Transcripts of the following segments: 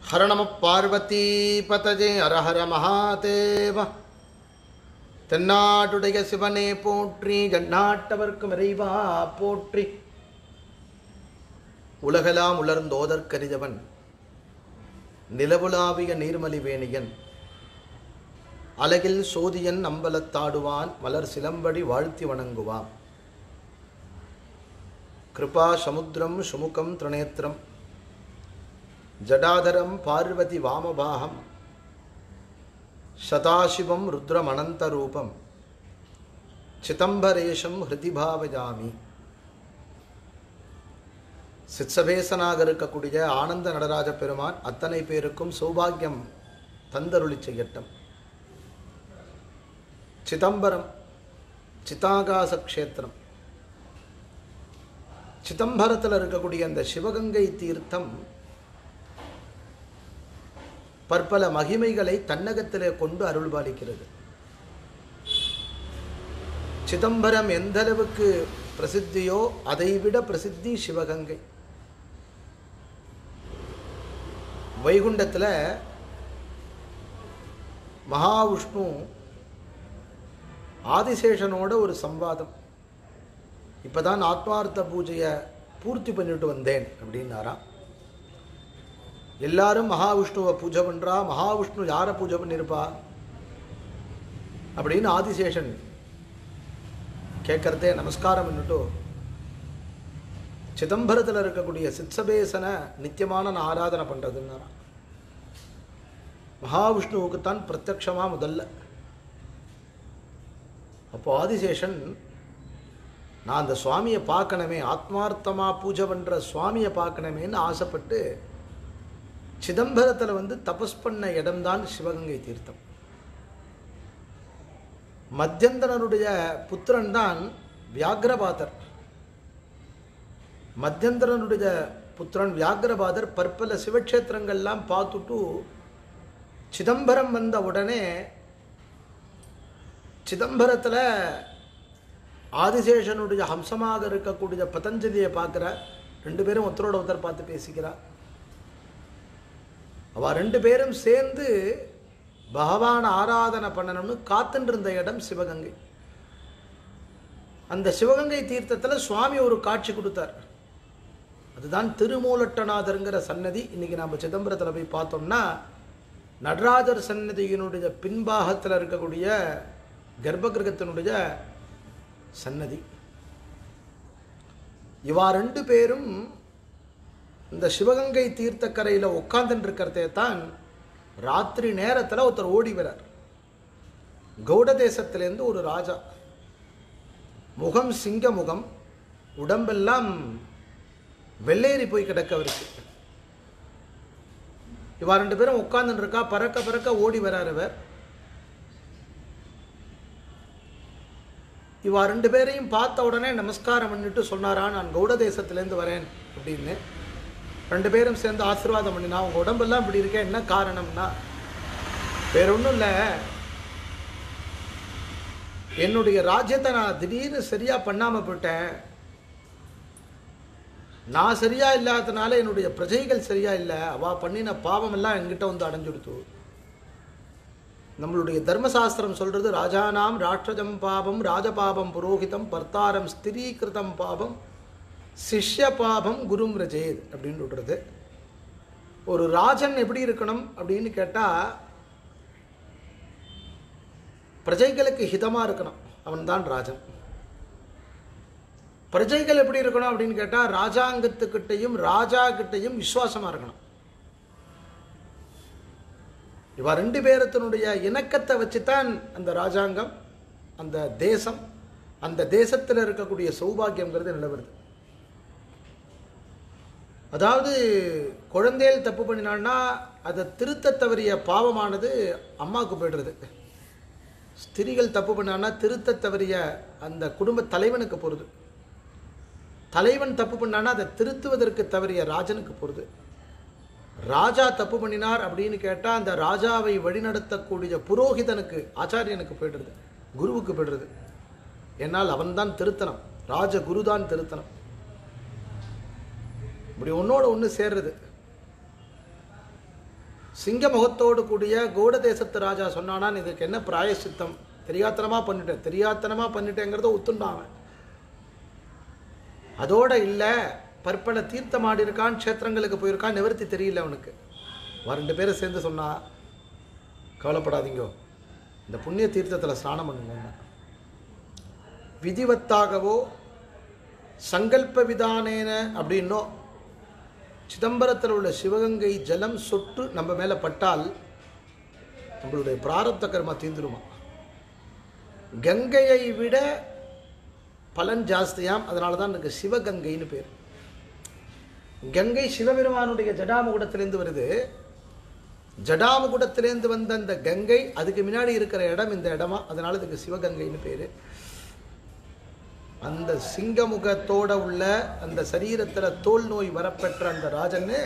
ஹர நம பார்வதி பதஜே அரஹர மகாதேவ தென்னாட்டுடைய சிவனே போற்றி ஜன்னாட்டவர்க்கும் இறைவா போற்றி உலகெல்லாம் உலர்ந்தோதற்கரிதவன் நிலவுலாவிய நீர்மலி வேணியன் அலகில் சோதியன் அம்பலத்தாடுவான் மலர் சிலம்படி வாழ்த்தி வணங்குவான் கிருபா சமுத்திரம் சுமுகம் திரிநேத்திரம் ஜடாதரம் பார்வதி வாமபாகம் சதாசிவம் ருத்ரமனந்தரூபம் சிதம்பரேஷம் ஹிருதி பாவஜாமி சித்சபேசனாக இருக்கக்கூடிய ஆனந்த நடராஜ பெருமான் அத்தனை பேருக்கும் சௌபாகியம் தந்தருளி செய்யட்டும் சிதம்பரம் சிதாகாச க்ஷேத்திரம் சிதம்பரத்தில் இருக்கக்கூடிய அந்த சிவகங்கை தீர்த்தம் பற்பல மகிமைகளை தன்னகத்திலே கொண்டு அருள்பாலிக்கிறது சிதம்பரம் எந்த அளவுக்கு பிரசித்தியோ அதைவிட பிரசித்தி சிவகங்கை வைகுண்டத்தில் மகாவிஷ்ணு ஆதிசேஷனோட ஒரு சம்வாதம் இப்பதான் ஆத்மார்த்த பூஜையை பூர்த்தி பண்ணிட்டு வந்தேன் அப்படின்னாராம் எல்லாரும் மகாவிஷ்ணுவை பூஜை பண்ணுறா மகாவிஷ்ணு யாரை பூஜை பண்ணியிருப்பா அப்படின்னு ஆதிசேஷன் கேட்கறதே நமஸ்காரம் பண்ணிட்டு சிதம்பரத்தில் இருக்கக்கூடிய சித்சபேசனை நித்தியமான நான் ஆராதனை பண்ணுறதுன்னாராம் மகாவிஷ்ணுவுக்குத்தான் பிரத்யக்ஷமாக முதல்ல அப்போ ஆதிசேஷன் நான் அந்த சுவாமியை பார்க்கணுமே ஆத்மார்த்தமாக பூஜை பண்ணுற சுவாமியை பார்க்கணுமேன்னு ஆசைப்பட்டு சிதம்பரத்தில் வந்து தபஸ் பண்ண இடம்தான் சிவகங்கை தீர்த்தம் மத்தியந்தரனுடைய புத்திரன் தான் வியாகிரபாதர் மத்தியந்தரனுடைய புத்திரன் வியாகிரபாதர் பற்பல சிவக்ஷேத்திரங்கள்லாம் பார்த்துட்டு சிதம்பரம் வந்த உடனே சிதம்பரத்தில் ஆதிசேஷனுடைய ஹம்சமாக இருக்கக்கூடிய பதஞ்சலியை பார்க்குறார் ரெண்டு பேரும் ஒருத்தரோட ஒருத்தர் பார்த்து பேசிக்கிறார் அவ ரெண்டு பேரும் சேர்ந்து பகவான் ஆராதனை பண்ணணும்னு காத்துட்டு இருந்த இடம் சிவகங்கை அந்த சிவகங்கை தீர்த்தத்தில் சுவாமி ஒரு காட்சி கொடுத்தார் அதுதான் திருமூலட்டநாதருங்கிற சன்னதி இன்னைக்கு நம்ம சிதம்பரத்தில் போய் பார்த்தோம்னா நடராஜர் சன்னதியினுடைய பின்பாகத்தில் இருக்கக்கூடிய கர்ப்பகிரகத்தினுடைய சன்னதி இவா ரெண்டு பேரும் இந்த சிவகங்கை தீர்த்தக்கரையில் உட்காந்துட்டு இருக்கிறதே தான் ராத்திரி நேரத்தில் ஒருத்தர் ஓடி வரார் கௌட தேசத்திலேருந்து ஒரு ராஜா முகம் சிங்க முகம் உடம்பெல்லாம் வெள்ளேறி போய் கிடக்க அவருக்கு இவா ரெண்டு பேரும் உட்கார்ந்துட்டு இருக்கா பறக்க பறக்க ஓடி வரார் இவர் இவா ரெண்டு பேரையும் பார்த்த உடனே நமஸ்காரம் பண்ணிட்டு சொன்னாரா நான் கௌட தேசத்திலேருந்து வரேன் அப்படின்னு ரெண்டு பேரும் சேர்ந்து ஆசீர்வாதம் பண்ணினா உங்க உடம்பெல்லாம் இப்படி இருக்க என்ன காரணம்னா வேற ஒன்றும் இல்லை என்னுடைய ராஜ்யத்தை நான் திடீர்னு சரியா பண்ணாம போயிட்டேன் நான் சரியா இல்லாததுனால என்னுடைய பிரஜைகள் சரியா இல்லை அவ பண்ணின பாவம் எல்லாம் என்கிட்ட வந்து அடைஞ்சுடுத்து நம்மளுடைய தர்மசாஸ்திரம் சொல்றது ராஜானாம் ராட்சஜம் பாபம் ராஜபாபம் புரோகிதம் பர்த்தாரம் ஸ்திரீகிருதம் பாபம் சிஷ்ய பாபம் குரும் ரஜேத் அப்படின்னு விடுறது ஒரு ராஜன் எப்படி இருக்கணும் அப்படின்னு கேட்டால் பிரஜைகளுக்கு ஹிதமாக இருக்கணும் அவன் தான் ராஜன் பிரஜைகள் எப்படி இருக்கணும் அப்படின்னு கேட்டால் ராஜாங்கத்துக்கிட்டையும் ராஜா கிட்டையும் விசுவாசமாக இருக்கணும் இவ ரெண்டு பேரத்தினுடைய இணக்கத்தை வச்சு தான் அந்த ராஜாங்கம் அந்த தேசம் அந்த தேசத்தில் இருக்கக்கூடிய சௌபாகியங்கிறது நிலவருது அதாவது குழந்தைகள் தப்பு பண்ணினான்னா அதை திருத்த தவறிய பாவமானது அம்மாவுக்கு போய்டுறது ஸ்திரிகள் தப்பு பண்ணான்னா திருத்த தவறிய அந்த குடும்ப தலைவனுக்கு போகிறது தலைவன் தப்பு பண்ணான்னா அதை திருத்துவதற்கு தவறிய ராஜனுக்கு போகிறது ராஜா தப்பு பண்ணினார் அப்படின்னு கேட்டால் அந்த ராஜாவை வழிநடத்தக்கூடிய புரோகிதனுக்கு ஆச்சாரியனுக்கு போய்டுறது குருவுக்கு போய்டுறது என்னால் அவன்தான் திருத்தனம் ராஜகுரு தான் திருத்தனம் இப்படி ஒன்றோட ஒன்று சேர்றது சிங்க முகத்தோடு கூடிய கௌட தேசத்து ராஜா சொன்னானான் இதுக்கு என்ன பிராயசித்தம் தெரியாத்தனமாக பண்ணிட்டேன் தெரியாத்தனமாக பண்ணிட்டேங்கிறத ஒத்துண்டான் அவன் அதோட இல்லை பற்பல தீர்த்தம் ஆடி இருக்கான் க்ஷேத்திரங்களுக்கு போயிருக்கான் நிவர்த்தி தெரியல அவனுக்கு அவன் ரெண்டு பேரும் சேர்ந்து சொன்னா கவலைப்படாதீங்கோ இந்த புண்ணிய தீர்த்தத்தில் ஸ்நானம் பண்ணுங்க விதிவத்தாகவோ சங்கல்ப விதானேன அப்படின்னோ சிதம்பரத்தில் உள்ள சிவகங்கை ஜலம் சொட்டு நம்ம மேலே பட்டால் நம்மளுடைய பிராரப்த கர்மா தீந்துருமா கங்கையை விட பலன் ஜாஸ்தியாம் அதனால தான் எனக்கு சிவகங்கைன்னு பேர் கங்கை சிவபெருமானுடைய ஜடாமுகுடத்திலேருந்து வருது ஜடாமுகுடத்திலேருந்து வந்த அந்த கங்கை அதுக்கு முன்னாடி இருக்கிற இடம் இந்த இடமா அதனால இதுக்கு சிவகங்கைன்னு பேர் அந்த சிங்கமுகத்தோட உள்ள அந்த சரீரத்தில் தோல் நோய் வரப்பெற்ற அந்த ராஜன்னு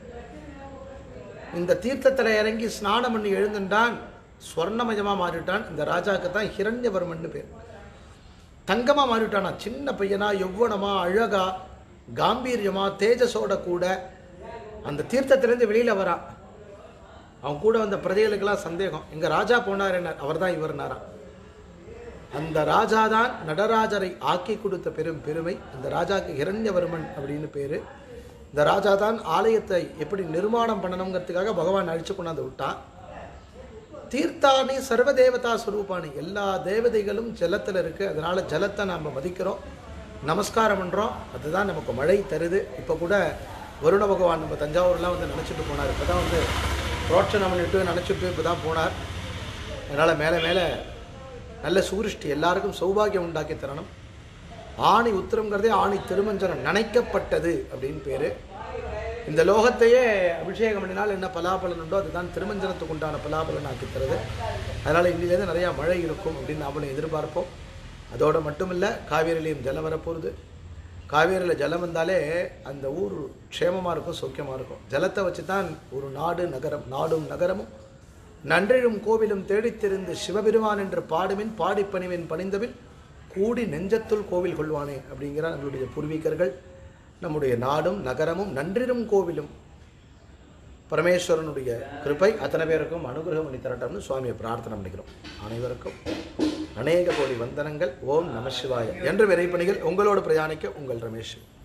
இந்த தீர்த்தத்தில் இறங்கி ஸ்நானம் பண்ணி எழுந்துட்டான் ஸ்வர்ணமயமாக மாறிட்டான் இந்த ராஜாவுக்கு தான் ஹிரண்யவர்மன்னு பேர் தங்கமாக மாறிட்டானா சின்ன பையனா யௌவனமா அழகா காம்பீரியமா தேஜஸோட கூட அந்த தீர்த்தத்திலேருந்து வெளியில் வரான் அவன் கூட வந்த பிரஜைகளுக்கெல்லாம் சந்தேகம் எங்கள் ராஜா போனார் என்ன அவர் தான் இவர்னாராம் அந்த ராஜா தான் நடராஜரை ஆக்கி கொடுத்த பெரும் பெருமை அந்த ராஜாக்கு இரண்யவர்மன் அப்படின்னு பேர் இந்த ராஜா தான் ஆலயத்தை எப்படி நிர்மாணம் பண்ணணுங்கிறதுக்காக பகவான் அழிச்சு கொண்டாந்து விட்டான் தீர்த்தானி சர்வதேவதா ஸ்வரூபானி எல்லா தேவதைகளும் ஜலத்தில் இருக்குது அதனால் ஜலத்தை நாம் மதிக்கிறோம் நமஸ்காரம் பண்ணுறோம் அதுதான் நமக்கு மழை தருது இப்போ கூட வருண பகவான் நம்ம தஞ்சாவூர்லாம் வந்து நினச்சிட்டு போனார் இப்போ தான் வந்து புரோட்சணம் பண்ணிட்டு நினச்சிட்டு இப்போ தான் போனார் அதனால் மேலே மேலே நல்ல சூரிஷ்டி எல்லாருக்கும் சௌபாகியம் உண்டாக்கி தரணும் ஆணி உத்திரம்ங்கிறதே ஆணி திருமஞ்சனம் நினைக்கப்பட்டது அப்படின்னு பேர் இந்த லோகத்தையே அபிஷேகம் பண்ணினால் என்ன பலாபலன் உண்டோ அதுதான் திருமஞ்சனத்துக்கு உண்டான பலாபலன் ஆக்கி தருது அதனால் இன்னிலேருந்து நிறையா மழை இருக்கும் அப்படின்னு நாமளும் எதிர்பார்ப்போம் அதோடு மட்டும் இல்லை காவேரியிலையும் ஜலம் வரப்போகுது காவேரியில் ஜலம் வந்தாலே அந்த ஊர் க்ஷேமமாக இருக்கும் சௌக்கியமாக இருக்கும் ஜலத்தை வச்சு தான் ஒரு நாடு நகரம் நாடும் நகரமும் நன்றிழும் கோவிலும் தேடித்திருந்து சிவபெருமான் என்று பாடுமின் பாடிப்பணிவின் பணிந்தபின் கூடி நெஞ்சத்துள் கோவில் கொள்வானே அப்படிங்கிற நம்மளுடைய பூர்வீகர்கள் நம்முடைய நாடும் நகரமும் நன்றிரும் கோவிலும் பரமேஸ்வரனுடைய கிருபை அத்தனை பேருக்கும் அனுகிரகம் பண்ணி தரட்டும்னு சுவாமியை பிரார்த்தனை பண்ணிக்கிறோம் அனைவருக்கும் அநேக கோடி வந்தனங்கள் ஓம் நம சிவாய என்று விரைப்பணிகள் உங்களோடு பிரயாணிக்க உங்கள் ரமேஷ்